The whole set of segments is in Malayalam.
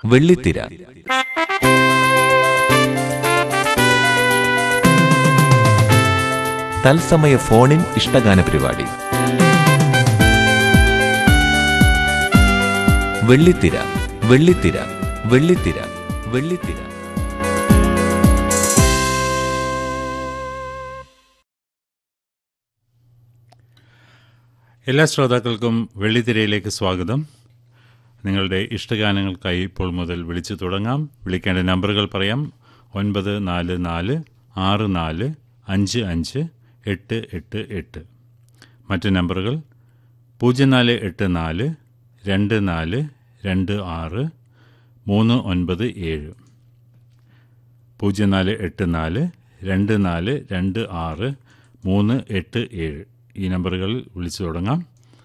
വെള്ളിത്തിര തത്സമയ ഫോണിൻ ഇഷ്ടഗാന പരിപാടി വെള്ളിത്തിര വെള്ളിത്തിര വെള്ളിത്തിര വെള്ളിത്തിര എല്ലാ ശ്രോതാക്കൾക്കും വെള്ളിത്തിരയിലേക്ക് സ്വാഗതം നിങ്ങളുടെ ഇഷ്ടഗാനങ്ങൾക്കായി ഇപ്പോൾ മുതൽ വിളിച്ചു തുടങ്ങാം വിളിക്കേണ്ട നമ്പറുകൾ പറയാം ഒൻപത് നാല് നാല് ആറ് നാല് അഞ്ച് അഞ്ച് എട്ട് എട്ട് എട്ട് മറ്റ് നമ്പറുകൾ പൂജ്യം നാല് എട്ട് നാല് രണ്ട് നാല് രണ്ട് ആറ് മൂന്ന് ഒൻപത് ഏഴ് പൂജ്യം നാല് എട്ട് നാല് രണ്ട് നാല് രണ്ട് ആറ് മൂന്ന് എട്ട് ഏഴ് ഈ നമ്പറുകളിൽ വിളിച്ചു തുടങ്ങാം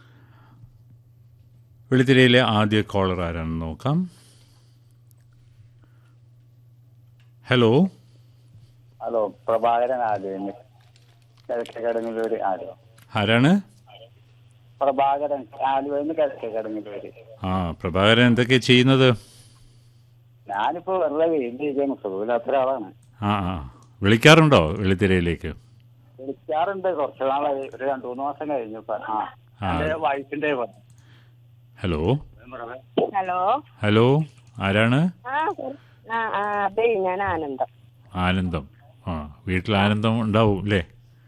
വെളിത്തിരയിലെ ആദ്യ കോളർ ആരാണെന്ന് നോക്കാം ഹലോ ഹലോ പ്രഭാകരൻ ആലുവന്ന് കിഴക്കേ കടങ്ങലൂര് ആലുവ ആരാണ് പ്രഭാകരൻ ആലുവന്ന് കിഴക്കേ കടങ്ങലൂര് ആ പ്രഭാകരൻ എന്തൊക്കെയാ ചെയ്യുന്നത് ഞാനിപ്പോ വെറുതെ വീട്ടിലിരിക്കുന്നു സുഖമില്ലാത്ത ഒരാളാണ് ആ ആ വിളിക്കാറുണ്ടോ വെളിത്തിരയിലേക്ക് വിളിക്കാറുണ്ട് കുറച്ച് നാളായി ഒരു രണ്ടു മൂന്ന് മാസം കഴിഞ്ഞു ഇപ്പൊ ആ ആ. എന്റെ വൈഫിന്റെ ഹലോ ഹലോ ഹലോ ആരാണ് ആ ആ ആ അതെ ഞാൻ ആനന്ദം ആനന്ദം ആ വീട്ടിൽ ആനന്ദം ഉണ്ടാവും അല്ലേ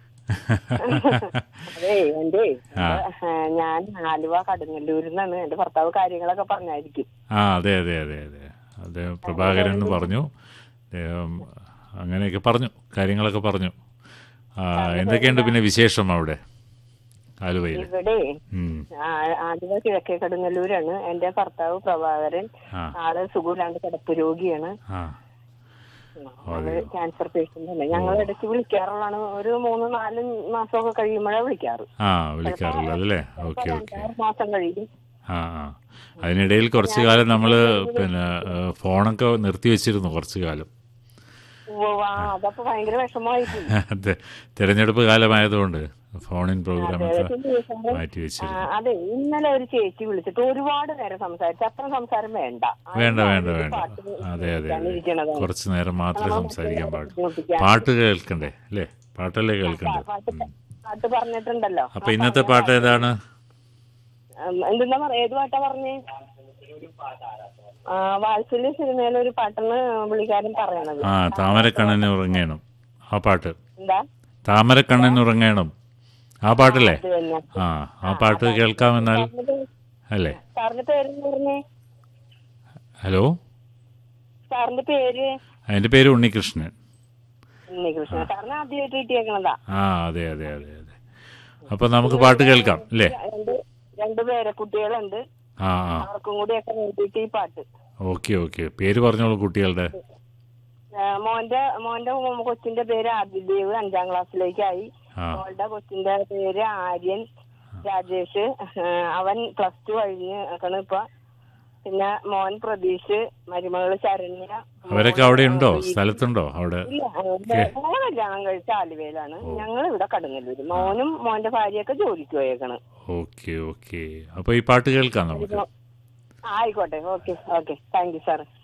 അതെ എന്റെ ആ. ഞാൻ ആലുവ കടുങ്ങല്ലൂരിൽ നിന്നാണ് എന്റെ ഭർത്താവ് കാര്യങ്ങളൊക്കെ പറഞ്ഞായിരിക്കും ആ അതെ അതെ അതെ അതെ അത് പ്രഭാകരൻ എന്ന് പറഞ്ഞു അദ്ദേഹം അങ്ങനെയൊക്കെ പറഞ്ഞു കാര്യങ്ങളൊക്കെ പറഞ്ഞു ആ, എന്തൊക്കെയുണ്ട് പിന്നെ വിശേഷം അവിടെ ആലുവയിൽ ഇവിടെ ഉം. ആ- ആലുവ കിഴക്കേ കടുങ്ങല്ലൂരാണ് എന്റെ ഭർത്താവ് പ്രഭാകരൻ ആ ആള് സുഖമില്ലാണ്ട് കിടപ്പ് രോഗിയാണ് ആ ആള് ക്യാൻസർ പേഷ്യന്റ് അല്ലേ ഞങ്ങൾ ഇടയ്ക്ക് വിളിക്കാറുള്ളതാണ് ഒരു മൂന്ന് നാല് മാസമൊക്കെ കഴിയുമ്പോഴാണ് വിളിക്കാറ് ആ വിളിക്കാറുള്ളത് അല്ലേ ഓക്കെ ഓക്കെ ആറ് മാസം കഴിയും ആ ആ അതിനിടയിൽ കുറച്ച് കാലം നമ്മൾ പിന്നെ ഏ, ഫോണൊക്കെ നിർത്തി വെച്ചിരുന്നു കുറച്ച് കാലം ഉവ്വ് ഉവ്വ് ആ, അതപ്പോ ഭയങ്കര വിഷമമായിപ്പോയി അതെ തിരഞ്ഞെടുപ്പ് കാലമായതുകൊണ്ട് ഫോണിൻ പ്രോഗ്രാമൊക്കെ ദിവസങ്ങൾ മാറ്റി ആ, വെച്ചിരുന്നു അതെ ഇന്നലെ ഒരു ചേച്ചി വിളിച്ചിട്ട് ഒരുപാട് നേരം സംസാരിച്ചു അത്ര സംസാരം വേണ്ട വേണ്ട വേണ്ട ഒരു വേണ്ട പാട്ട് അതെ അതെ കേൾക്കാൻ അതെ ഇരിക്കണതാണ്. കുറച്ച് നേരം മാത്രമേ സംസാരിക്കാൻ പാടുള്ളൂ ബുദ്ധിമുട്ടിക്കാൻ. പാട്ട് കേൾക്കണ്ടേ അല്ലേ പാട്ടല്ലേ കേൾക്കണ്ടേ പാട്ട് പാട്ട് പറഞ്ഞിട്ടുണ്ടല്ലോ അപ്പൊ ഇന്നത്തെ പാട്ട് ഏതാണ് ഉം, എന്തെന്നാ പറയാ ഏത് പാട്ടാ പറഞ്ഞേ ആ വാത്സല്യ സിനിമയിലെ ഒരു പാട്ടെന്ന് പുള്ളിക്കാരൻ പറയണത് ആ താമരക്കണ്ണന് ഉറങ്ങണം ആ പാട്ട് എന്താ താമരക്കണ്ണന് ഉറങ്ങണം ആ പാട്ടല്ലേ ഇത് തന്നെ ആ ആ പാട്ട് കേൾക്കാമെന്നാൽ അല്ലേ സാറിന്റെ പേരെന്ന് പറഞ്ഞേ ഹലോ സാറിന്റെ പേര് അതിന്റെ പേര് ഉണ്ണികൃഷ്ണൻ ഉണ്ണികൃഷ്ണൻ സാറിന് ആദ്യമായിട്ട് കിട്ടിയേക്കണതാ ആ അതെ അതെ അതെ അതെ അപ്പൊ നമുക്ക് പാട്ട് കേൾക്കാം അല്ലേ രണ്ട് രണ്ട് പേരെ കുട്ടികളുണ്ട് ആ ആ അവർക്കും കൂടിയൊക്കെ വേണ്ടിയിട്ട് ഈ പാട്ട് ഓക്കെ ഓക്കെ പേര് പറഞ്ഞോളൂ കുട്ടികളുടെ ആ, മോന്റെ മോന്റെ കൊച്ചിന്റെ പേര് ആദിദേവ് അഞ്ചാം ക്ലാസ്സിലേക്കായി ആ മോളുടെ കൊച്ചിന്റെ പേര് ആര്യൻ രാജേഷ് ആ, അവൻ പ്ലസ് ടു കഴിഞ്ഞ് നിൽക്കണ് ഇപ്പൊ പിന്നെ മോൻ പ്രതീഷ് മരുമകള് ശരണ്യ അവരൊക്കെ അവിടെ ഉണ്ടോ സ്ഥലത്തുണ്ടോ അവിടെ ഇല്ല മോളെ കല്യാണം കഴിച്ച ആലുവയിലാണ് ഞങ്ങൾ ഇവിടെ കടുങ്ങല്ലൂര് മോനും മോന്റെ ഭാര്യയൊക്കെ ജോലിക്ക് പോയേക്കണ് ഓക്കെ ഓക്കെ അപ്പൊ ഈ പാട്ട് കേൾക്കാം നമുക്ക് ആയിക്കോട്ടെ okay okay thank you sir